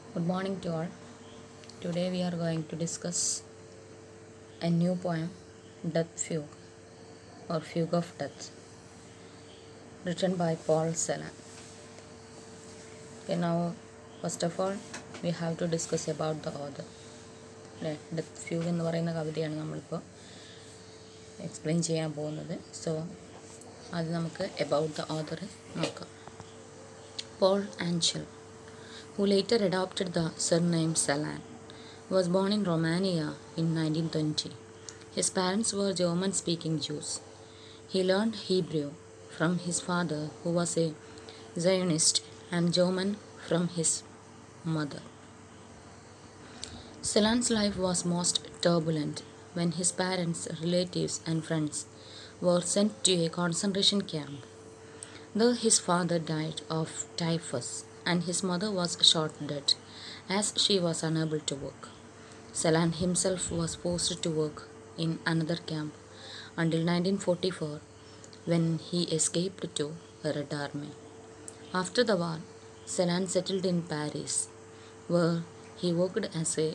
Good morning to all. Today we are going to discuss a new poem, Death Fugue or Fugue of Death, written by Paul Celan. Okay, now first of all, we have to discuss about the author. അല്ലേ death fugue എന്ന് പറയുന്ന കവിതയാണ് നമ്മളിപ്പോൾ explain ചെയ്യാൻ പോകുന്നത് so അത് നമുക്ക് about the author നോക്കാം Paul Anchel, who later adopted the surname Salan, was born in Romania in 1920. His parents were German speaking Jews. He learned Hebrew from his father, who was a Zionist, and German from his mother. Salan's life was most turbulent when his parents, relatives, and friends were sent to a concentration camp. Though his father died of typhus and his mother was shot dead as she was unable to work, Salan himself was forced to work in another camp until 1944 when he escaped to the Red Army. After the war, Salan settled in Paris where he worked as a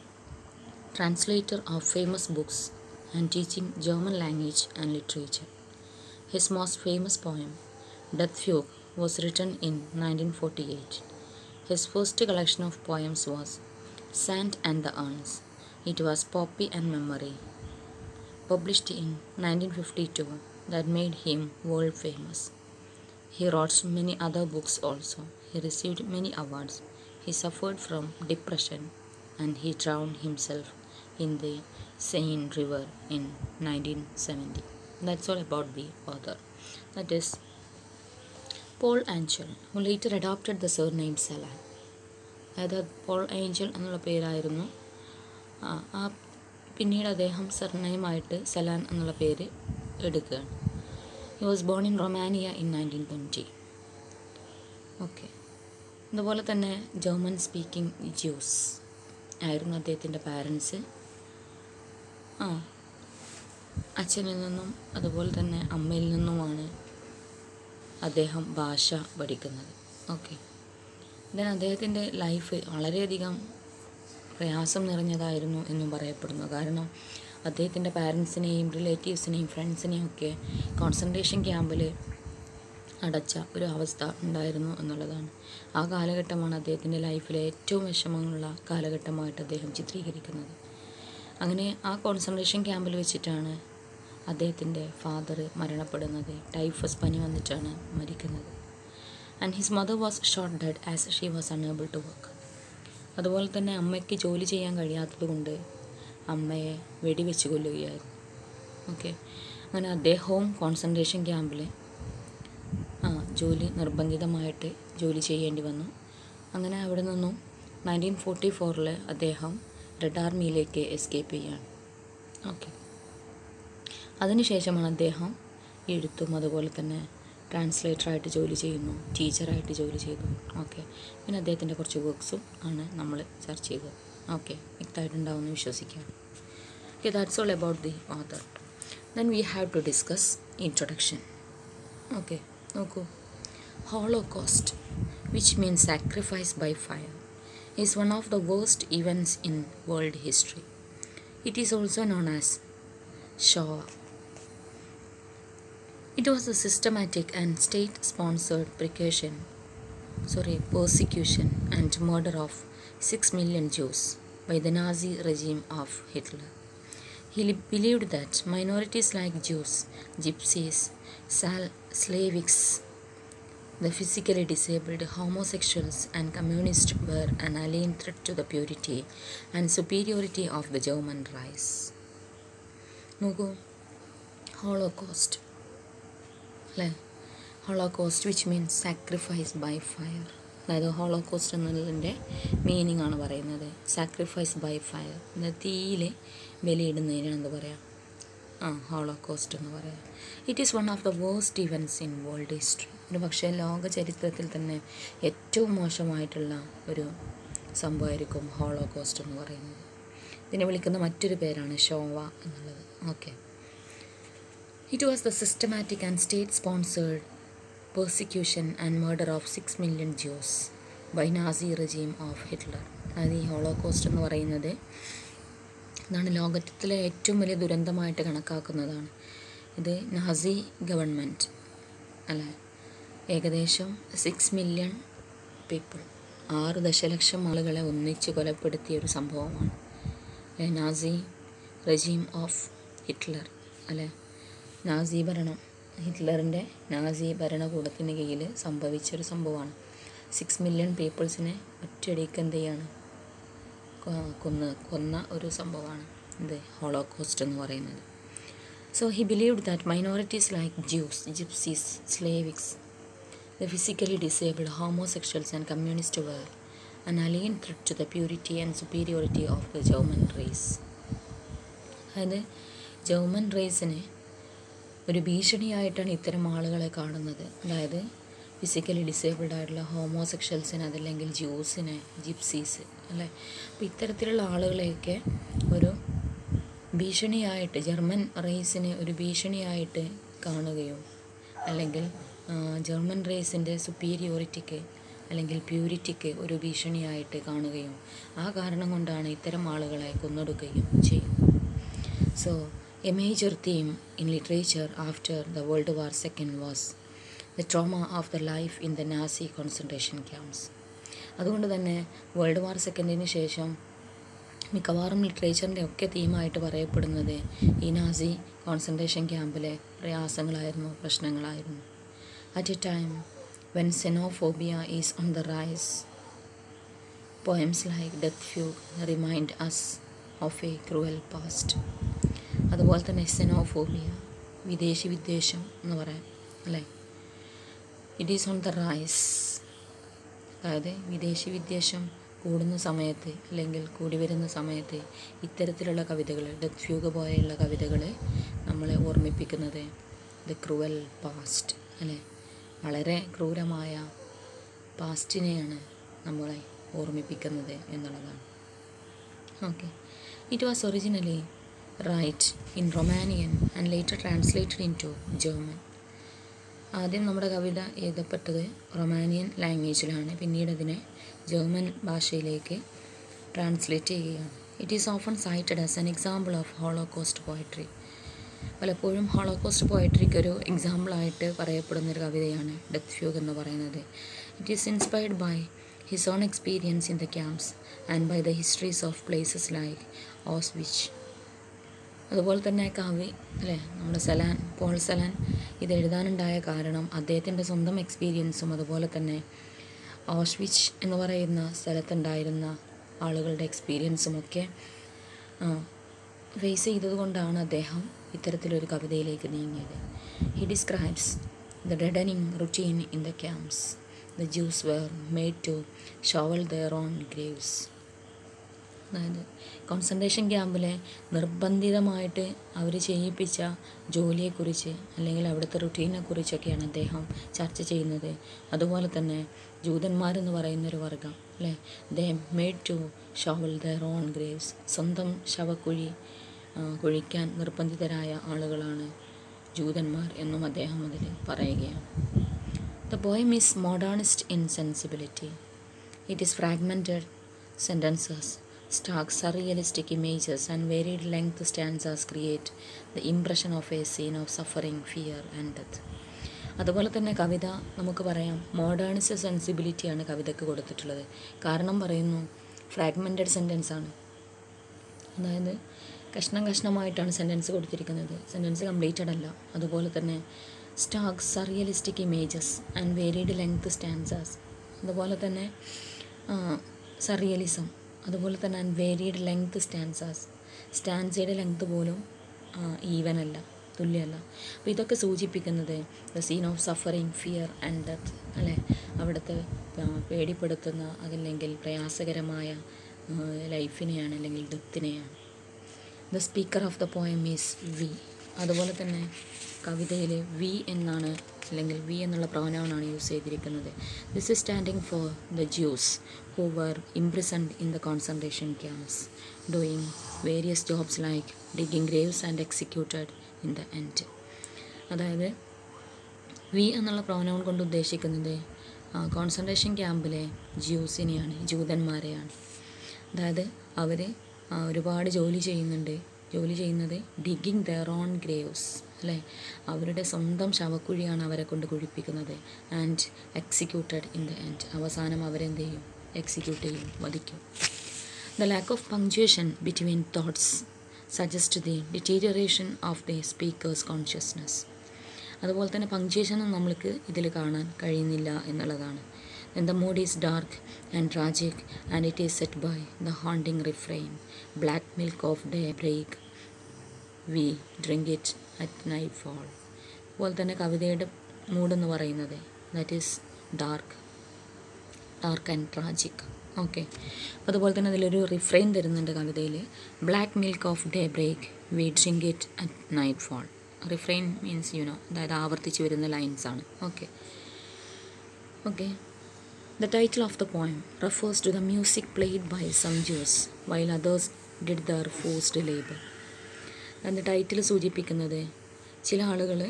translator of famous books and teaching German language and literature. His most famous poem, Death Fugue, was written in 1948. His first collection of poems was Sand and the Urns. It was Poppy and Memory, published in 1952, that made him world famous. He wrote many other books also. He received many awards. He suffered from depression and he drowned himself in the Seine River in 1970. That's all about the author. That is Paul Angel, who later adopted the surname Salan. അതായത് Paul Antschel എന്നുള്ള പേരായിരുന്നു ആ ആ പിന്നീട് അദ്ദേഹം സർനെയിമായിട്ട് സലാൻ എന്നുള്ള പേര് എടുക്കുകയാണ് he was born in Romania in nineteen twenty okay അതുപോലെ തന്നെ ജർമ്മൻ സ്പീക്കിംഗ് ജ്യൂസ് ആയിരുന്നു അദ്ദേഹത്തിൻ്റെ പാരൻസ് ആ അച്ഛനിൽ നിന്നും അതുപോലെ തന്നെ അമ്മയിൽ നിന്നുമാണ് അദ്ദേഹം ഭാഷ പഠിക്കുന്നത് ഓക്കെ ദെൻ അദ്ദേഹത്തിൻ്റെ ലൈഫ് വളരെയധികം പ്രയാസം നിറഞ്ഞതായിരുന്നു എന്നും പറയപ്പെടുന്നു കാരണം അദ്ദേഹത്തിൻ്റെ പാരൻസിനെയും റിലേറ്റീവ്സിനെയും ഫ്രണ്ട്സിനെയും ഒക്കെ കോൺസെൻട്രേഷൻ ക്യാമ്പിൽ അടച്ച ഒരു അവസ്ഥ ഉണ്ടായിരുന്നു എന്നുള്ളതാണ് ആ കാലഘട്ടമാണ് അദ്ദേഹത്തിൻ്റെ ലൈഫിലെ ഏറ്റവും വിഷമമുള്ള കാലഘട്ടമായിട്ട് അദ്ദേഹം ചിത്രീകരിക്കുന്നത് അങ്ങനെ ആ കോൺസെൻട്രേഷൻ ക്യാമ്പിൽ വെച്ചിട്ടാണ് അദ്ദേഹത്തിൻ്റെ ഫാദർ മരണപ്പെടുന്നത് ടൈഫസ് പനി വന്നിട്ടാണ് മരിക്കുന്നത് and his mother was shot dead as she was unable to work അതുപോലെ തന്നെ അമ്മയ്ക്ക് ജോലി ചെയ്യാൻ കഴിയാത്തത് കൊണ്ട് അമ്മയെ വെടിവെച്ച് കൊല്ലുകയായിരുന്നു ഓക്കെ അങ്ങനെ അദ്ദേഹവും കോൺസെൻട്രേഷൻ ക്യാമ്പിൽ ആ ജോലി നിർബന്ധിതമായിട്ട് ജോലി ചെയ്യേണ്ടി വന്നു അങ്ങനെ അവിടെ നിന്നും നയൻറ്റീൻ ഫോർട്ടി ഫോറിൽ അദ്ദേഹം റെഡ് ആർമിയിലേക്ക് എസ്കേപ്പ് ചെയ്യുകയാണ് ഓക്കെ അതിനുശേഷമാണ് അദ്ദേഹം എഴുത്തും അതുപോലെ തന്നെ ട്രാൻസ്ലേറ്ററായിട്ട് ജോലി ചെയ്യുന്നു ടീച്ചറായിട്ട് ജോലി ചെയ്തു ഓക്കെ പിന്നെ അദ്ദേഹത്തിൻ്റെ കുറച്ച് വർക്ക്സും ആണ് നമ്മൾ ചർച്ച ചെയ്തത് ഓക്കെ വ്യക്തമായിട്ടുണ്ടാവുമെന്ന് വിശ്വസിക്കാം okay that's all about the author then we have to discuss introduction okay നോക്കൂ holocaust which means sacrifice by fire is one of the worst events in world history. It is also known as Shoah. It was a systematic and state-sponsored precaution, sorry, persecution and murder of 6 million Jews by the Nazi regime of Hitler. He li- believed that minorities like Jews, Gypsies, Sal- Slavics, the physically disabled, homosexuals, and communists were an alien threat to the purity and superiority of the German race. നോക്കൂ holocaust അല്ലേ holocaust which means sacrifice by fire അതായത് holocaust എന്നതിൻ്റെ meaning ആണ് പറയുന്നത് sacrifice by fire അതായത് തീയിൽ ബലിയിടുന്നതിനാണ് എന്ത് പറയുക ആ ഹോളോകോസ്റ്റ് എന്ന് പറയാം it is one of the worst events in world history ഒരു പക്ഷേ ലോക ചരിത്രത്തിൽ തന്നെ ഏറ്റവും മോശമായിട്ടുള്ള ഒരു സംഭവമായിരിക്കും ഹോളോകോസ്റ്റ് എന്ന് പറയുന്നത് ഇതിനെ വിളിക്കുന്ന മറ്റൊരു പേരാണ് ഷോവ എന്നുള്ളത് okay it was the systematic and state sponsored persecution and murder of 6 million Jews by Nazi regime of Hitler അതായത് ഈ ഹോളോകോസ്റ്റ് എന്ന് പറയുന്നത് ഇതാണ് ലോകത്തിലെ ഏറ്റവും വലിയ ദുരന്തമായിട്ട് കണക്കാക്കുന്നതാണ് ഇത് നാസി ഗവൺമെൻറ് അല്ലേ ഏകദേശം സിക്സ് മില്യൺ പീപ്പിൾ ആറ് ദശലക്ഷം ആളുകളെ ഒന്നിച്ച് കൊലപ്പെടുത്തിയ ഒരു സംഭവമാണ് അല്ലെ നാസി റെജീം ഓഫ് ഹിറ്റ്ലർ അല്ലെ നാസി ഭരണം ഹിറ്റ്ലറിൻ്റെ നാസി ഭരണകൂടത്തിന് കീഴിൽ സംഭവിച്ചൊരു സംഭവമാണ് സിക്സ് മില്യൺ പീപ്പിൾസിനെ ഒറ്റയടിക്ക് എന്ത് ചെയ്യാണ് കൊ- കൊന്ന് കൊന്ന ഒരു സംഭവമാണ് ഇത് ഹോളോകോസ്റ്റ് എന്ന് പറയുന്നത് so he believed that minorities like Jews gypsies Slavics the physically disabled, homosexuals, and communists were an alien threat to the purity and superiority of the German race. അതായത് ജർമ്മൻ റേസിന് ഒരു ഭീഷണിയായിട്ടാണ് ഇത്തരം ആളുകളെ കാണുന്നത് അതായത് ഫിസിക്കലി ഡിസേബിൾഡ് ആയിട്ടുള്ള ഹോമോസെക്ഷൽസിന് അതല്ലെങ്കിൽ ജ്യൂസിനെ ജിപ്സീസ് അല്ലേ അപ്പോൾ ഇത്തരത്തിലുള്ള ആളുകളെയൊക്കെ ഒരു ഭീഷണിയായിട്ട് ജർമ്മൻ റേസിന് ഒരു ഭീഷണിയായിട്ട് കാണുകയും അല്ലെങ്കിൽ ആ, ജർമ്മൻ റേസിൻ്റെ സുപ്പീരിയോറിറ്റിക്ക് അല്ലെങ്കിൽ പ്യൂരിറ്റിക്ക് ഒരു ഭീഷണിയായിട്ട് കാണുകയും ആ കാരണം കൊണ്ടാണ് ഇത്തരം ആളുകളെ കൊന്നൊടുക്കുകയും ചെയ്യുന്നത് so a major theme in literature after the world war second was the trauma of the life in the Nazi concentration camps അതുകൊണ്ട് തന്നെ വേൾഡ് വാർ സെക്കൻഡിന് ശേഷം മിക്കവാറും ലിറ്ററേച്ചറിൻ്റെ ഒക്കെ തീമായിട്ട് പറയപ്പെടുന്നത് ഈ നാസി കോൺസെൻട്രേഷൻ ക്യാമ്പിലെ പ്രയാസങ്ങളായിരുന്നു പ്രശ്നങ്ങളായിരുന്നു at a time when xenophobia is on the rise poems like death fugue remind us of a cruel past അതുപോലെ തന്നെ സെനോഫോബിയ വിദേശി വിദ്വേഷം എന്ന് പറയാം അല്ലേ it is on the rise അതായത് വിദേശി വിദ്വേഷം കൂടുന്ന സമയത്ത് അല്ലെങ്കിൽ കൂടി വരുന്ന സമയത്ത് ഇത്തരത്തിലുള്ള കവിതകൾ ഡെത്ത് ഫ്യൂഗ് പോലെയുള്ള കവിതകൾ നമ്മളെ ഓർമ്മിപ്പിക്കുന്നത് ദ ക്രൂവൽ പാസ്റ്റ് അല്ലേ വളരെ ക്രൂരമായ പാസ്റ്റിനെയാണ് നമ്മളെ ഓർമ്മിപ്പിക്കുന്നത് എന്നുള്ളതാണ് okay it was originally write in Romanian and later translated into German ആദ്യം നമ്മുടെ കവിത എഴുതപ്പെട്ടത് റൊമാനിയൻ ലാംഗ്വേജിലാണ് പിന്നീട് അതിനെ ജർമ്മൻ ഭാഷയിലേക്ക് ട്രാൻസ്ലേറ്റ് ചെയ്യുകയാണ് it is often cited as an example of holocaust poetry പലപ്പോഴും ഹോളോകോസ്റ്റ് പോയട്രിക്ക് ഒരു എക്സാമ്പിളായിട്ട് പറയപ്പെടുന്ന ഒരു കവിതയാണ് ഡെത്ത് ഫ്യൂഗ് എന്ന് പറയുന്നത് it is inspired by his own experience in the camps and by the histories of places like ഓസ്വിച്ച് അതുപോലെ തന്നെ കവി അല്ലേ നമ്മുടെ സലാൻ പോൾ സലാൻ ഇത് എഴുതാനുണ്ടായ കാരണം അദ്ദേഹത്തിൻ്റെ സ്വന്തം എക്സ്പീരിയൻസും അതുപോലെ തന്നെ ഓഷ്വിച്ച് എന്ന് പറയുന്ന സ്ഥലത്തുണ്ടായിരുന്ന ആളുകളുടെ എക്സ്പീരിയൻസും ഒക്കെ ഫേസ് ചെയ്തതുകൊണ്ടാണ് അദ്ദേഹം ഇത്തരത്തിലൊരു കവിതയിലേക്ക് നീങ്ങിയത് he describes the deadening routine in the camps the Jews were made to shovel their own graves അതായത് കോൺസെൻട്രേഷൻ ക്യാമ്പിലെ നിർബന്ധിതമായിട്ട് അവർ ചെയ്യിപ്പിച്ച ജോലിയെക്കുറിച്ച് അല്ലെങ്കിൽ അവിടുത്തെ റുട്ടീനെ കുറിച്ചൊക്കെയാണ് അദ്ദേഹം ചർച്ച ചെയ്യുന്നത് അതുപോലെ തന്നെ ജൂതന്മാരെന്ന് പറയുന്നൊരു വർഗം അല്ലേ they made to shovel their own graves സ്വന്തം ശവക്കുഴി ആ, കുഴിക്കാൻ നിർബന്ധിതരായ ആളുകളാണ് ജൂതന്മാർ എന്നും അദ്ദേഹം അതിൽ പറയുകയാണ് the poem is modernist in sensibility It is fragmented sentences, stark surrealistic images, and varied length stanzas create the impression of a scene of suffering, fear, and death. അതുപോലെ തന്നെ കവിത നമുക്ക് പറയാം മോഡേണിസ്റ്റ് സെൻസിബിലിറ്റിയാണ് കവിതയ്ക്ക് കൊടുത്തിട്ടുള്ളത് കാരണം പറയുന്നു ഫ്രാഗ്മെൻറ്റഡ് സെൻറ്റൻസ് ആണ് അതായത് കഷ്ണം കഷ്ണമായിട്ടാണ് സെൻറ്റൻസ് കൊടുത്തിരിക്കുന്നത് സെൻറ്റൻസ് കംപ്ലീറ്റഡ് അല്ല അതുപോലെ തന്നെ stack surrealistic images and varied length stanzas അതുപോലെ തന്നെ സറിയലിസം അതുപോലെ തന്നെ ആൻഡ് വേരിയഡ് ലെങ്ത് സ്റ്റാൻസാസ് സ്റ്റാൻസയുടെ ലെങ്ത് പോലും ഈവൻ അല്ല തുല്യമല്ല അപ്പോൾ ഇതൊക്കെ സൂചിപ്പിക്കുന്നത് the scene of suffering fear and death അല്ലേ അവിടുത്തെ ആ, പേടിപ്പെടുത്തുന്ന അതല്ലെങ്കിൽ പ്രയാസകരമായ ലൈഫിനെയാണ് അല്ലെങ്കിൽ ഡെത്തിനെയാണ് the speaker of the poem is we അതുപോലെ തന്നെ കവിതയിൽ വി എന്നാണ് അല്ലെങ്കിൽ വി എന്നുള്ള പ്രോനൗണാണ് യൂസ് ചെയ്തിരിക്കുന്നത് this is standing for the Jews who were imprisoned in the concentration camps doing various jobs like digging graves and executed in the end അതായത് we എന്നുള്ള പ്രോനൗൺ കൊണ്ട് ഉദ്ദേശിക്കുന്നത് കോൺസെൻട്രേഷൻ ക്യാമ്പിലെ ജ്യൂസിനെയാണ് ജൂതന്മാരെയാണ് അതായത് അവർ ഒരുപാട് ജോലി ചെയ്യുന്നുണ്ട് ജോലി ചെയ്യുന്നത് ഡിഗിങ് ദർ ഓൺ ഗ്രേവ്സ് അല്ലേ അവരുടെ സ്വന്തം ശവക്കുഴിയാണ് അവരെ കൊണ്ട് കുഴിപ്പിക്കുന്നത് and executed in the end അവസാനം അവരെന്ത് ചെയ്യും എക്സിക്യൂട്ട് ചെയ്യും വധിക്കും the lack of punctuation between thoughts suggest the deterioration of the speaker's consciousness അതുപോലെ തന്നെ പങ്ക്ച്വേഷനും നമ്മൾക്ക് ഇതിൽ കാണാൻ കഴിയുന്നില്ല എന്നുള്ളതാണ് Then the mood is dark and tragic, and it is set by the haunting refrain Black milk of daybreak, we drink it at nightfall. അതുപോലെ തന്നെ കവിതയുടെ മൂഡെന്ന് പറയുന്നത് that is dark dark and tragic okay അതുപോലെ തന്നെ അതിലൊരു refrain തരുന്നുണ്ട് കവിതയിൽ black milk of daybreak we drink it at nightfall refrain means you know അതായത് ആവർത്തിച്ച് വരുന്ന ലൈൻസ് ആണ് okay okay The title of the poem refers to the music played by some Jews while others did their forced labor. അതിൻ്റെ title സൂചിപ്പിക്കുന്നത് ചില ആളുകൾ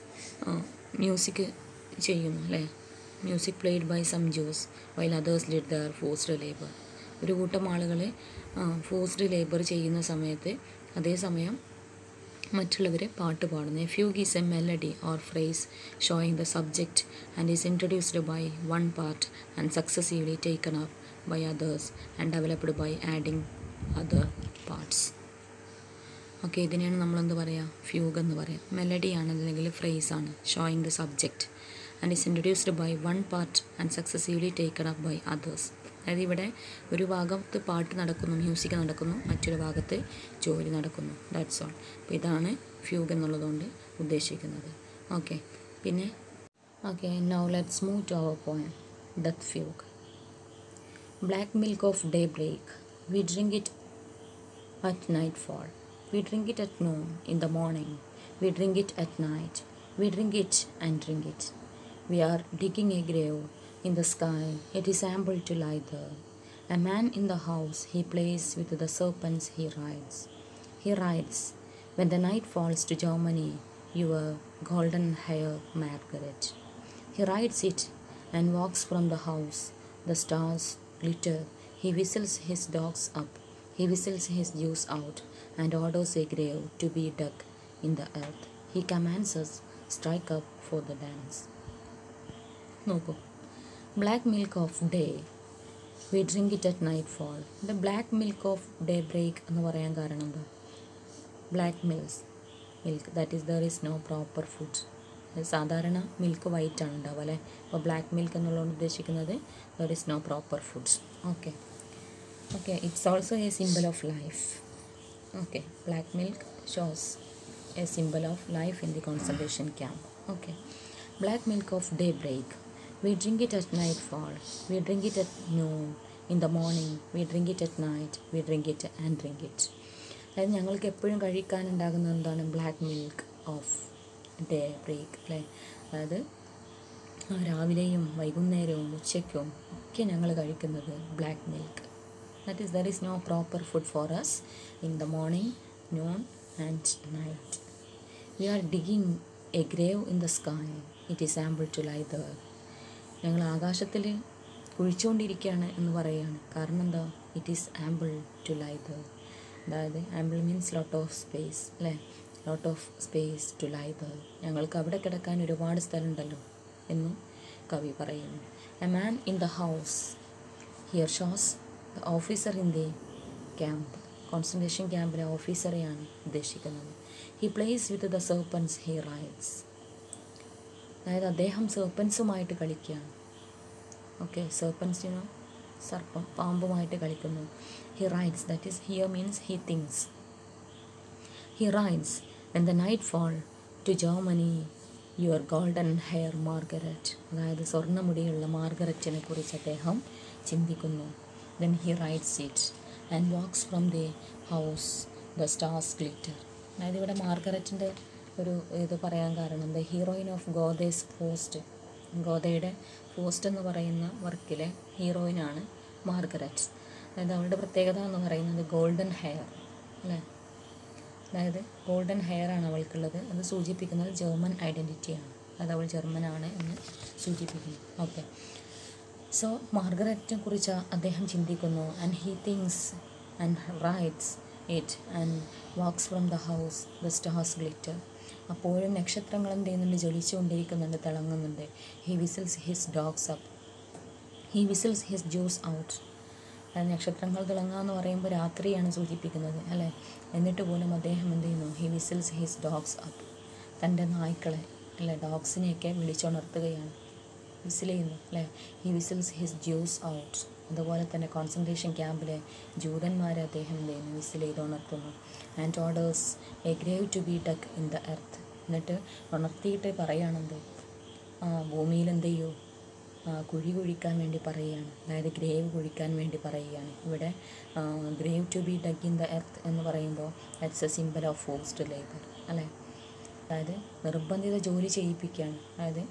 music ചെയ്യുന്നു അല്ലേ music played by some Jews while others did their forced labour ഒരു കൂട്ടം ആളുകൾ forced labour ചെയ്യുന്ന സമയത്ത് അതേസമയം മറ്റുള്ളവർ പാട്ട് പാടുന്നു a fugue is a melody or phrase showing the subject and is introduced by one part and successively taken up by others and developed by adding other parts okay ഇതിനെയാണ് നമ്മളെന്ത് പറയുക fugue എന്ന് പറയാം മെലഡിയാണ് അല്ലെങ്കിൽ ഫ്രേസാണ് showing the subject and is introduced by one part and successively taken up by others അതായത് ഇവിടെ ഒരു ഭാഗത്ത് പാട്ട് നടക്കുന്നു മ്യൂസിക് നടക്കുന്നു മറ്റൊരു ഭാഗത്ത് ജോലി നടക്കുന്നു ദാറ്റ്സ് ഓൾ അപ്പോൾ ഇതാണ് ഫ്യൂഗ് എന്നുള്ളതുകൊണ്ട് ഉദ്ദേശിക്കുന്നത് ഓക്കെ പിന്നെ okay now let's move to our poem death fugue black milk of daybreak we drink it at nightfall we drink it at noon in the morning we drink it at night we drink it and drink it we are digging a grave In the sky, it is ample to lie there. A man in the house, he plays with the serpents he rides. He rides, when the night falls to Germany, your golden hair, Margaret. He rides it and walks from the house. The stars glitter. He whistles his dogs up. He whistles his Jews out and orders a grave to be dug in the earth. He commands us, strike up for the dance. നോക്കൂ black milk of day we drink it at nightfall the black milk of daybreak എന്ന് പറയാൻ കാരണം എന്താ black mills milk that is there is no proper food സാധാരണ milk white ആണ് ഉണ്ടാവുക അല്ലേ അപ്പോൾ ബ്ലാക്ക് മിൽക്ക് എന്നുള്ളതുകൊണ്ട് ഉദ്ദേശിക്കുന്നത് there is no proper foods okay okay it's also a simple of life okay black milk shows a simple of life in the concentration camp okay black milk of daybreak We drink it at nightfall. We drink it at noon. In the morning, we drink it at night. We drink it and drink it. അതായത് ഞങ്ങൾക്ക് എപ്പോഴും കഴിക്കാനുണ്ടാകുന്ന എന്താണ് black milk of daybreak അല്ലേ അതായത് രാവിലെയും വൈകുന്നേരവും ഉച്ചയ്ക്കും ഒക്കെ ഞങ്ങൾ കഴിക്കുന്നത് black milk that is there is no proper food for us in the morning noon and night we are digging a grave in the sky it is ample to lie there ഞങ്ങൾ ആകാശത്തിൽ കുഴിച്ചുകൊണ്ടിരിക്കുകയാണ് എന്ന് പറയുകയാണ് കാരണം എന്താ it is ample to lie the അതായത് ample means lot of space അല്ലേ lot of space to lie the ഞങ്ങൾക്ക് അവിടെ കിടക്കാൻ ഒരുപാട് സ്ഥലമുണ്ടല്ലോ എന്നും കവി പറയുന്നു a man in the house here shows the officer in the camp concentration ക്യാമ്പിലെ ഓഫീസറെയാണ് ഉദ്ദേശിക്കുന്നത് he plays with the serpents he writes അതായത് അദ്ദേഹം സർപ്പൻസുമായിട്ട് കളിക്കുകയാണ് ഓക്കെ സർപ്പൻസിനോ സർപ്പം പാമ്പുമായിട്ട് കളിക്കുന്നു he writes that is here means he thinks he writes when the night fall to Germany your golden hair Margaret അതായത് സ്വർണ്ണമുടിയുള്ള മാർഗരറ്റിനെ കുറിച്ച് അദ്ദേഹം ചിന്തിക്കുന്നു then he writes it and walks from the house the stars glitter അതായത് ഇവിടെ മാർഗരറ്റിൻ്റെ ഒരു ഇത് പറയാൻ കാരണം the heroine of Goethe's Faust ഗോദയുടെ പോസ്റ്റ് എന്ന് പറയുന്ന വർക്കിലെ ഹീറോയിനാണ് മാർഗരറ്റ് അതായത് അവളുടെ പ്രത്യേകത എന്ന് പറയുന്നത് ഗോൾഡൻ ഹെയർ അല്ലേ അതായത് ഗോൾഡൻ ഹെയർ ആണ് അവൾക്കുള്ളത് അത് സൂചിപ്പിക്കുന്നത് ജർമ്മൻ ഐഡൻറ്റിറ്റിയാണ് അത് അവൾ ജർമ്മനാണ് എന്ന് സൂചിപ്പിക്കുന്നു ഓക്കെ സോ മാർഗരറ്റിനെ കുറിച്ച് അദ്ദേഹം ചിന്തിക്കുന്നു and he thinks and writes it and walks from the house the stars glitter അപ്പോഴും നക്ഷത്രങ്ങൾ എന്ത് ചെയ്യുന്നുണ്ട് ജ്വലിച്ചുകൊണ്ടിരിക്കുന്നുണ്ട് തിളങ്ങുന്നുണ്ട് he whistles his dogs up he whistles his Jews out അത് നക്ഷത്രങ്ങൾ തിളങ്ങുക എന്ന് പറയുമ്പോൾ രാത്രിയാണ് സൂചിപ്പിക്കുന്നത് അല്ലേ എന്നിട്ട് പോലും അദ്ദേഹം എന്ത് ചെയ്യുന്നു he whistles his dogs up തൻ്റെ നായ്ക്കളെ അല്ലെ ഡോഗ്സിനെയൊക്കെ വിളിച്ചുണർത്തുകയാണ് വിസിൽ ചെയ്യുന്നു അല്ലേ he whistles his Jews out അതുപോലെ തന്നെ കോൺസെൻട്രേഷൻ ക്യാമ്പിലെ ജൂതന്മാരെ അദ്ദേഹം എന്ത് ചെയ്യുന്നു വിസിൽ ചെയ്ത് ഉണർത്തുന്നു and orders a grave to be dug in the earth എന്നിട്ട് ഉണർത്തിയിട്ട് പറയുകയാണെന്ത് ആ ഭൂമിയിൽ എന്ത് ചെയ്യൂ ആ, കുഴി കുഴിക്കാൻ വേണ്ടി പറയുകയാണ് അതായത് ഗ്രേവ് കുഴിക്കാൻ വേണ്ടി പറയുകയാണ് ഇവിടെ grave to be dug in the earth എന്ന് പറയുമ്പോൾ that's a symbol of forced labour അല്ലേ അതായത് നിർബന്ധിത ജോലി ചെയ്യിപ്പിക്കുകയാണ് അതായത്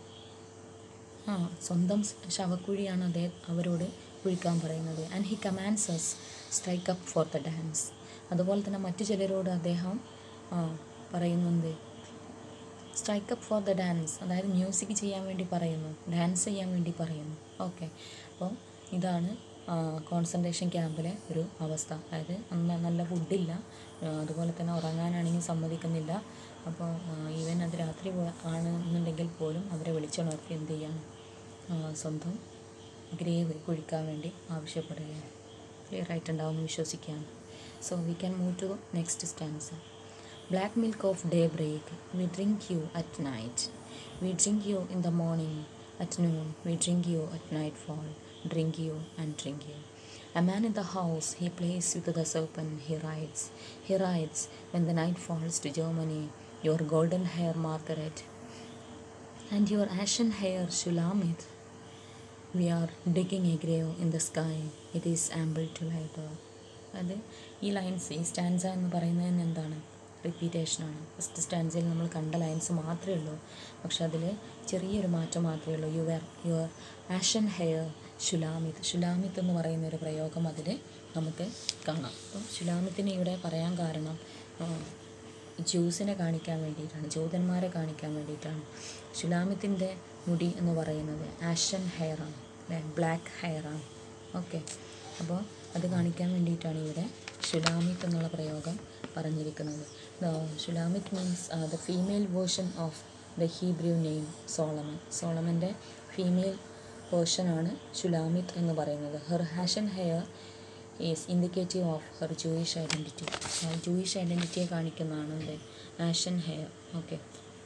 ആ സ്വന്തം ശവക്കുഴിയാണ് അദ്ദേഹം അവരോട് കുഴിക്കാൻ പറയുന്നത് and he commands strike up for the dance അതുപോലെ തന്നെ മറ്റു ചിലരോട് അദ്ദേഹം ആ, പറയുന്നുണ്ട് strike up for the dance അതായത് മ്യൂസിക് ചെയ്യാൻ വേണ്ടി പറയുന്നു ഡാൻസ് ചെയ്യാൻ വേണ്ടി പറയുന്നു ഓക്കെ അപ്പോൾ ഇതാണ് കോൺസെൻട്രേഷൻ ക്യാമ്പിലെ ഒരു അവസ്ഥ അതായത് അന്ന് നല്ല ഫുഡില്ല അതുപോലെ തന്നെ ഉറങ്ങാനാണെങ്കിൽ സമ്മതിക്കുന്നില്ല അപ്പോൾ ഈവൻ അത് രാത്രി പോ- ആണെന്നുണ്ടെങ്കിൽ പോലും അവരെ വിളിച്ചുണർത്തി എന്ത് ചെയ്യാണ് ആ, സ്വന്തം ഗ്രേവ് കുഴിക്കാൻ വേണ്ടി ആവശ്യപ്പെടുകയാണ് ക്ലിയർ ആയിട്ടുണ്ടാവുമെന്ന് വിശ്വസിക്കുകയാണ് so we can move to next stanza Black milk of daybreak, we drink you at night. We drink you in the morning, at noon, we drink you at nightfall, drink you and drink you. A man in the house, he plays with the serpent, he rides. He rides when the night falls to Germany, your golden hair, Margaret, and your ashen hair, Shulamit. We are digging a grave in the sky, it is ample to light up. അത് ഈ lines ഈ stanza എന്ന് പറയുന്നതിന് എന്താണ് റിപ്പീറ്റേഷനാണ് first സ്റ്റാൻസയിൽ നമ്മൾ കണ്ട lines മാത്രമേ ഉള്ളൂ പക്ഷെ അതിൽ ചെറിയൊരു മാറ്റം മാത്രമേ ഉള്ളൂ your your ashen hair Shulamith Shulamith എന്ന് പറയുന്ന ഒരു പ്രയോഗം അതിൽ നമുക്ക് കാണാം അപ്പം ശുലാമിത്തിന് ഇവിടെ പറയാൻ കാരണം ആ, ജ്യൂസിനെ കാണിക്കാൻ വേണ്ടിയിട്ടാണ് ജൂതന്മാരെ കാണിക്കാൻ വേണ്ടിയിട്ടാണ് ശുലാമിത്തിൻ്റെ മുടി എന്ന് പറയുന്നത് ആഷൻ ഹെയറാണ് അല്ലേ ബ്ലാക്ക് ഹെയറാണ് ഓക്കെ അപ്പോൾ അത് കാണിക്കാൻ വേണ്ടിയിട്ടാണ് ഇവിടെ ശുലാമിത്ത് എന്നുള്ള പ്രയോഗം പറഞ്ഞിരിക്കുന്നത് Shulamith means the female version of the Hebrew name Solomon സോളമൻ്റെ ഫീമെയിൽ വേർഷനാണ് ശുലാമിത്ത് എന്ന് പറയുന്നത് her ashen hair is indicative of her Jewish identity Jewish ഐഡൻറ്റിറ്റിയെ കാണിക്കുന്നതാണ് എന്ത് ആഷൻ ഹെയർ ഓക്കെ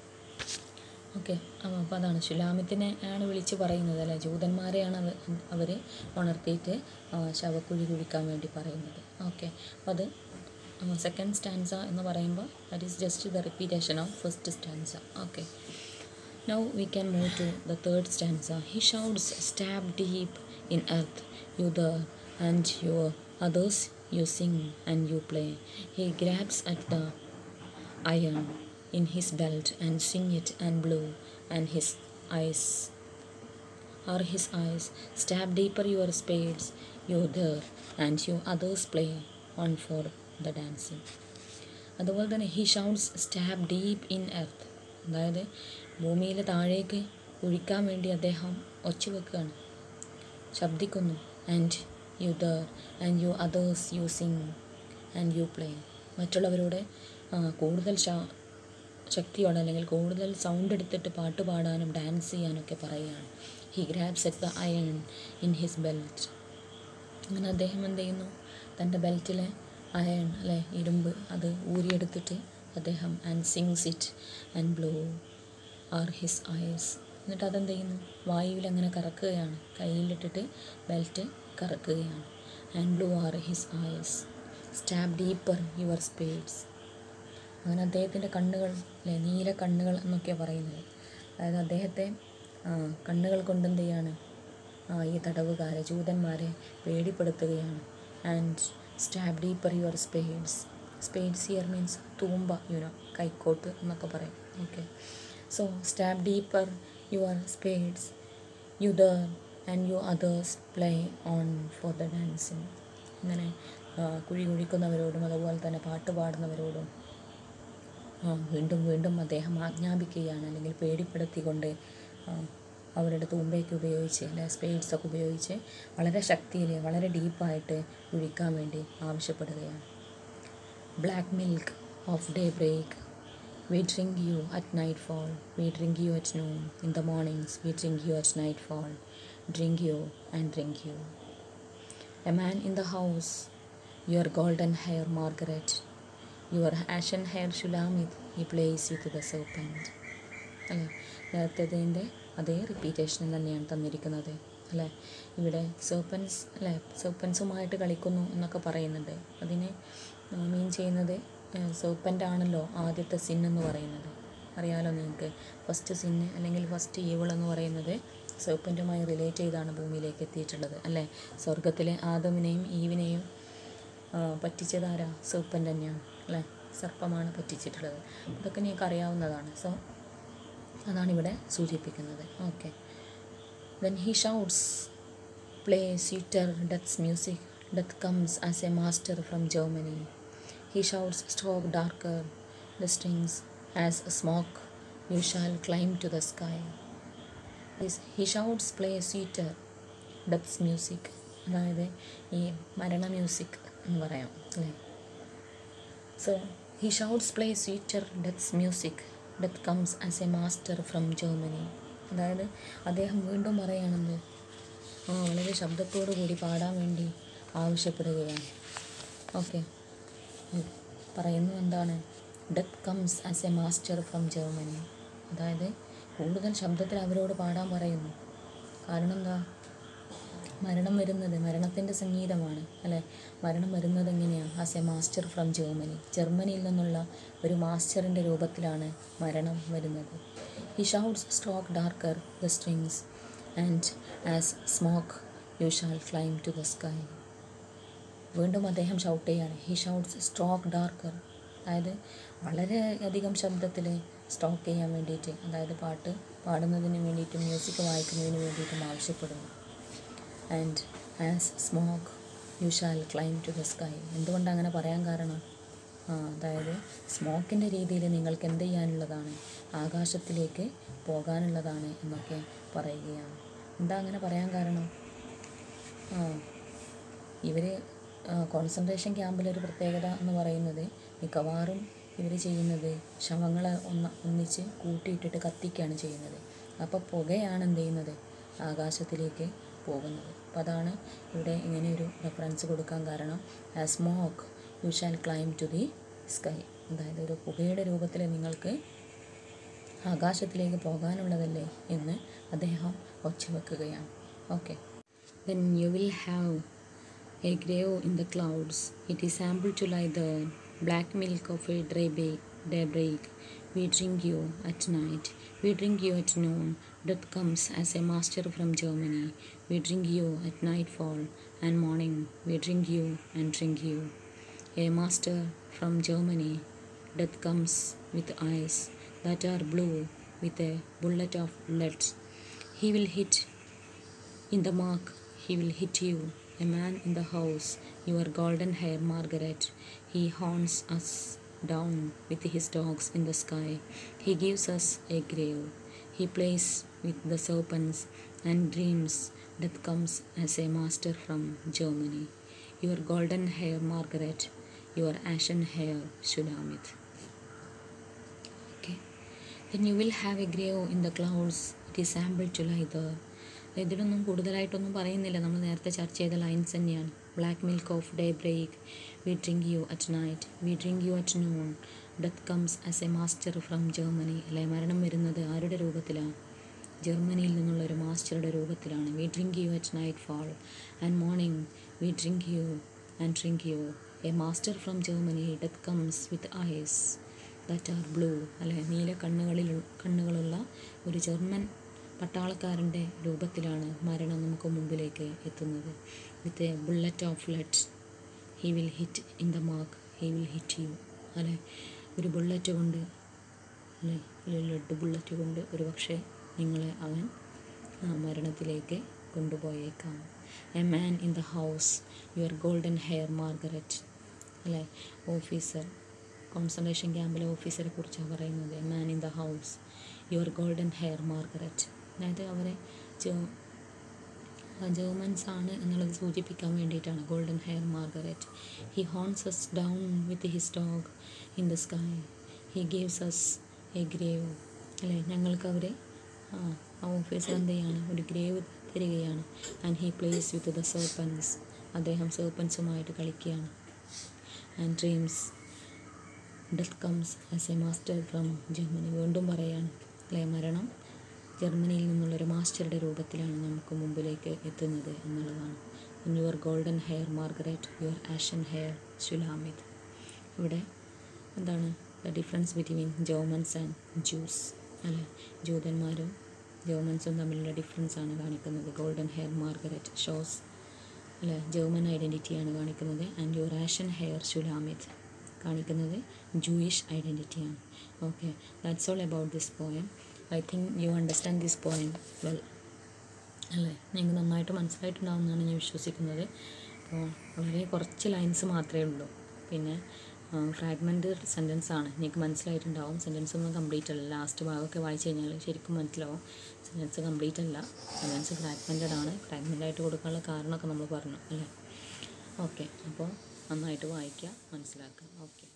ഓക്കെ അപ്പോൾ അതാണ് ശുലാമിത്തിനെ ആണ് വിളിച്ച് പറയുന്നത് അല്ലേ ജൂതന്മാരെയാണ് അവർ അവർ ഉണർത്തിയിട്ട് ആ, ശവക്കുഴി കുഴിക്കാൻ വേണ്ടി പറയുന്നത് ഓക്കെ അപ്പോൾ അത് സെക്കൻഡ് സ്റ്റാൻസ എന്ന് പറയുമ്പോൾ that is just the repetition of first stanza okay Now we can move to the third stanza. He shouts, Stab deep in earth, you there, and your others you sing and you play. He grabs at the iron in his belt and sing it and blow, and his eyes are his eyes. Stab deeper your spades, you there, and you others play on for the dancing. അതുപോലെ തന്നെ he shouts stab deep in earth അതായത് ഭൂമിയിൽ താഴേക്ക് ഒഴിക്കാൻ വേണ്ടി അദ്ദേഹം ഒച്ച വെക്കുകയാണ് ശബ്ദിക്കുന്നു and you there and you others you sing and you play മറ്റുള്ളവരോട് ആ, കൂടുതൽ ശ- ശക്തിയോടെ അല്ലെങ്കിൽ കൂടുതൽ സൗണ്ട് എടുത്തിട്ട് പാട്ട് പാടാനും ഡാൻസ് ചെയ്യാനൊക്കെ പറയുകയാണ് he grabs at the iron in his belt അങ്ങനെ അദ്ദേഹം എന്ത് ചെയ്യുന്നു തൻ്റെ ബെൽറ്റിലെ അയൺ അല്ലെ ഇരുമ്പ് അത് ഊരിയെടുത്തിട്ട് അദ്ദേഹം and swings it and blue are his eyes എന്നിട്ട് അതെന്ത് ചെയ്യുന്നു വായുവിൽ അങ്ങനെ കറക്കുകയാണ് കയ്യിലിട്ടിട്ട് ബെൽറ്റ് കറക്കുകയാണ് and blue are his eyes stab deeper your spades അങ്ങനെ അദ്ദേഹത്തിൻ്റെ കണ്ണുകൾ അല്ലെ നീല കണ്ണുകൾ എന്നൊക്കെയാണ് പറയുന്നത് അതായത് അദ്ദേഹത്തെ ആ, കണ്ണുകൾ കൊണ്ട് എന്ത് ചെയ്യാണ് ആ, ഈ തടവുകാരെ ജൂതന്മാരെ പേടിപ്പെടുത്തുകയാണ് and stab deeper your spades spades here means തൂമ്പ യുനോ കൈക്കോട്ട് എന്നൊക്കെ പറയും okay so stab deeper your spades you there and you others play on for the dancing ഇങ്ങനെ ആ, കുഴി കുഴിക്കുന്നവരോടും അതുപോലെ തന്നെ പാട്ട് പാടുന്നവരോടും ആ, വീണ്ടും വീണ്ടും അദ്ദേഹം ആജ്ഞാപിക്കുകയാണ് അല്ലെങ്കിൽ പേടിപ്പെടുത്തിക്കൊണ്ട് ആ, അവരുടെ തൂമ്പയൊക്കെ ഉപയോഗിച്ച് അല്ലെ സ്പെയ്ഡ്സൊക്കെ ഉപയോഗിച്ച് വളരെ ശക്തിയിൽ വളരെ ഡീപ്പായിട്ട് കുഴിക്കാൻ വേണ്ടി ആവശ്യപ്പെടുകയാണ് black milk of daybreak we drink you at nightfall we drink you at noon in the mornings we drink you at nightfall drink you and drink you a man in the house your golden hair Margaret your ashen hair Shulamith ഈ place with the serpent അല്ലേ നേരത്തേതിൻ്റെ അതേ repetition തന്നെയാണ് തന്നിരിക്കുന്നത് അല്ലേ ഇവിടെ സെർപ്പൻസ് അല്ലേ സെർപ്പൻസുമായിട്ട് കളിക്കുന്നു എന്നൊക്കെ പറയുന്നുണ്ട് അതിന് മീൻ ചെയ്യുന്നത് സെർപ്പൻ്റ് ആണല്ലോ ആദ്യത്തെ സിൻ എന്ന് പറയുന്നത് അറിയാലോ നിങ്ങൾക്ക് ഫസ്റ്റ് സിന്ന് അല്ലെങ്കിൽ ഫസ്റ്റ് ഈവിൾ എന്ന് പറയുന്നത് സെർപ്പൻറ്റുമായി റിലേറ്റ് ചെയ്താണ് ഭൂമിയിലേക്ക് എത്തിയിട്ടുള്ളത് അല്ലേ സ്വർഗത്തിലെ ആദമിനെയും ഈവിനെയും ആ, പറ്റിച്ചതാരാ സെർപ്പൻ്റ് തന്നെയാണ് അല്ലേ സർപ്പമാണ് പറ്റിച്ചിട്ടുള്ളത് ഇതൊക്കെ നിങ്ങൾക്ക് അറിയാവുന്നതാണ് സോ അതാണ് ഇവിടെ സൂചിപ്പിക്കുന്നത് okay then he shouts play sweeter death's music death comes as a master from Germany he shouts stroke darker the strings as a smoke you shall climb to the sky he shouts play sweeter death's music അതായത് ഈ മരണ music എന്ന് പറയാം അല്ലേ so he shouts play sweeter death's music death comes as a master from Germany അതായത് അദ്ദേഹം വീണ്ടും പറയുകയാണെന്ന് ആ വളരെ ശബ്ദത്തോടു കൂടി പാടാൻ വേണ്ടി ആവശ്യപ്പെടുകയാണ് ഓക്കെ പറയുന്നു എന്താണ് death comes as a master from Germany അതായത് കൂടുതൽ ശബ്ദത്തിൽ അവരോട് പാടാൻ പറയുന്നു കാരണം എന്താ മരണം വരുന്നത് മരണത്തിൻ്റെ സംഗീതമാണ് അല്ലേ മരണം വരുന്നത് എങ്ങനെയാണ് as a master from Germany ജർമ്മനിയിൽ നിന്നുള്ള ഒരു മാസ്റ്ററിൻ്റെ രൂപത്തിലാണ് മരണം വരുന്നത് he shouts stroke darker the strings and as smoke you shall climb to the sky വീണ്ടും അദ്ദേഹം ഷൗട്ട് ചെയ്യാണ് ഹി ഷൗട്ട്സ് സ്ട്രോക്ക് ഡാർക്കർ അതായത് വളരെ അധികം ശബ്ദത്തിൽ സ്ട്രോക്ക് ചെയ്യാൻ വേണ്ടിയിട്ട് അതായത് പാട്ട് പാടുന്നതിന് വേണ്ടിയിട്ടും മ്യൂസിക് വായിക്കുന്നതിന് വേണ്ടിയിട്ടും ആവശ്യപ്പെടുന്നു and as smoke you shall climb to the sky എന്തുകൊണ്ടാണ് അങ്ങനെ പറയാൻ കാരണം ആ അതായത് സ്മോക്കിൻ്റെ രീതിയിൽ നിങ്ങൾക്ക് എന്ത് ചെയ്യാനുള്ളതാണ് ആകാശത്തിലേക്ക് പോകാനുള്ളതാണ് എന്നൊക്കെ പറയുകയാണ് എന്താ അങ്ങനെ പറയാൻ കാരണം ആ ഇവർ കോൺസെൻട്രേഷൻ ക്യാമ്പിലൊരു പ്രത്യേകത എന്ന് പറയുന്നത് മിക്കവാറും ഇവർ ചെയ്യുന്നത് ശവങ്ങളെ ഒന്ന് ഒന്നിച്ച് കൂട്ടിയിട്ടിട്ട് കത്തിക്കുകയാണ് ചെയ്യുന്നത് അപ്പോൾ പുകയാണ് എന്ത് ചെയ്യുന്നത് ആകാശത്തിലേക്ക് പോകുന്നത് അപ്പോൾ അതാണ് ഇവിടെ ഇങ്ങനെ ഒരു റെഫറൻസ് കൊടുക്കാൻ കാരണം ആ smoke you shall climb to the sky അതായത് ഒരു പുകയുടെ രൂപത്തിൽ നിങ്ങൾക്ക് ആകാശത്തിലേക്ക് പോകാനുള്ളതല്ലേ എന്ന് അദ്ദേഹം ഒച്ചവെക്കുകയാണ് okay then you will have a grave in the clouds it is ample to lie the black milk of a dray bay daybreak we drink you at night we drink you at noon death comes as a master from Germany we drink you at nightfall and morning we drink you and drink you a master from Germany death comes with eyes that are blue with a bullet of lead. He will hit in the mark, he will hit you, a man in the house, your golden hair, Margaret. He haunts us down with his dogs in the sky. He gives us a grave. He plays with the serpents and dreams. Death comes as a master from Germany. Your golden hair, Margaret. Your ashen hair, Shulamit. Okay. Then you will have a grave in the clouds. It is ample to lie there. ഇതിലൊന്നും കൂടുതലായിട്ടൊന്നും പറയുന്നില്ല നമ്മൾ നേരത്തെ ചർച്ച ചെയ്ത lines തന്നെയാണ് black milk of daybreak we drink you at night we drink you at noon death comes as a master from Germany അല്ലെ മരണം വരുന്നത് ആരുടെ രൂപത്തിലാണ് ജർമ്മനിയിൽ നിന്നുള്ള ഒരു മാസ്റ്ററുടെ രൂപത്തിലാണ് we drink you at nightfall and morning we drink you and drink you a master from Germany death comes with eyes that are blue അല്ലെ നീല കണ്ണുകളിൽ കണ്ണുകളുള്ള ഒരു ജർമ്മൻ പട്ടാളക്കാരൻ്റെ രൂപത്തിലാണ് മരണം നമുക്ക് മുമ്പിലേക്ക് എത്തുന്നത് with a bullet of lead he will hit in the mark he will hit you അല്ലെ ഒരു ബുള്ളറ്റ് കൊണ്ട് അല്ലെ ലെഡ് ബുള്ളറ്റ് കൊണ്ട് ഒരു പക്ഷേ നിങ്ങളെ അവൻ ആ മരണത്തിലേക്ക് കൊണ്ടുപോയേക്കാം a man in the house your golden hair Margaret അല്ലെ ഓഫീസർ കോൺസെൻട്രേഷൻ ക്യാമ്പിലെ ഓഫീസറെ കുറിച്ചാണ് പറയുന്നത് a man in the house your golden hair Margaret അതായത് അവരെ ജർമൻസ് ആണ് എന്നുള്ളത് സൂചിപ്പിക്കാൻ വേണ്ടിയിട്ടാണ് golden hair Margaret he hounds us down with his dog in the sky he gives us a grave അല്ലേ ഞങ്ങൾക്ക് അവരെ ആ ആ ഓഫീസർ എന്ത് ചെയ്യാണ് ഒരു ഗ്രേവ് തരികയാണ് and he plays with the serpents അദ്ദേഹം സർപ്പൻസുമായിട്ട് കളിക്കുകയാണ് and dreams death comes as a master from Germany വീണ്ടും പറയാണ് അല്ലേ മരണം ജർമ്മനിയിൽ നിന്നുള്ളൊരു മാസ്റ്ററുടെ രൂപത്തിലാണ് നമുക്ക് മുമ്പിലേക്ക് എത്തുന്നത് എന്നുള്ളതാണ് in your golden hair Margaret your ashen hair Shulamith ഇവിടെ എന്താണ് the difference between Germans and Jews അല്ലേ ജൂതന്മാരും ജോമൻസും തമ്മിലുള്ള ഡിഫറൻസ് ആണ് കാണിക്കുന്നത് ഗോൾഡൻ ഹെയർ മാർഗരറ്റ് ഷോസ് അല്ലേ ജർമ്മൻ ഐഡൻറ്റിറ്റിയാണ് കാണിക്കുന്നത് and your ashen hair Shulamith കാണിക്കുന്നത് ജൂയിഷ് ഐഡൻറ്റിറ്റിയാണ് okay that's all about this poem I think you understand this poem well അല്ലേ നിങ്ങൾക്ക് നന്നായിട്ട് മനസ്സിലായിട്ടുണ്ടാവുമെന്നാണ് ഞാൻ വിശ്വസിക്കുന്നത് അപ്പോൾ വളരെ കുറച്ച് ലൈൻസ് മാത്രമേ ഉള്ളൂ പിന്നെ ഫ്രാഗ്മെൻറ്റ് സെൻറ്റൻസ് ആണ് നിങ്ങൾക്ക് മനസ്സിലായിട്ടുണ്ടാവും സെൻറ്റൻസ് ഒന്നും കംപ്ലീറ്റ് അല്ല ലാസ്റ്റ് ഭാഗമൊക്കെ വായിച്ചു കഴിഞ്ഞാൽ ശരിക്കും മനസ്സിലാവും സെൻറ്റൻസ് കംപ്ലീറ്റ് അല്ല സെൻറ്റൻസ് ഫ്രാഗ്മെൻറ്റഡ് ആണ് ഫ്രാഗ്മെൻ്റ് ആയിട്ട് കൊടുക്കാനുള്ള കാരണമൊക്കെ നമ്മൾ പറഞ്ഞു അല്ലേ ഓക്കെ അപ്പോൾ നന്നായിട്ട് വായിക്കുക മനസ്സിലാക്കുക ഓക്കെ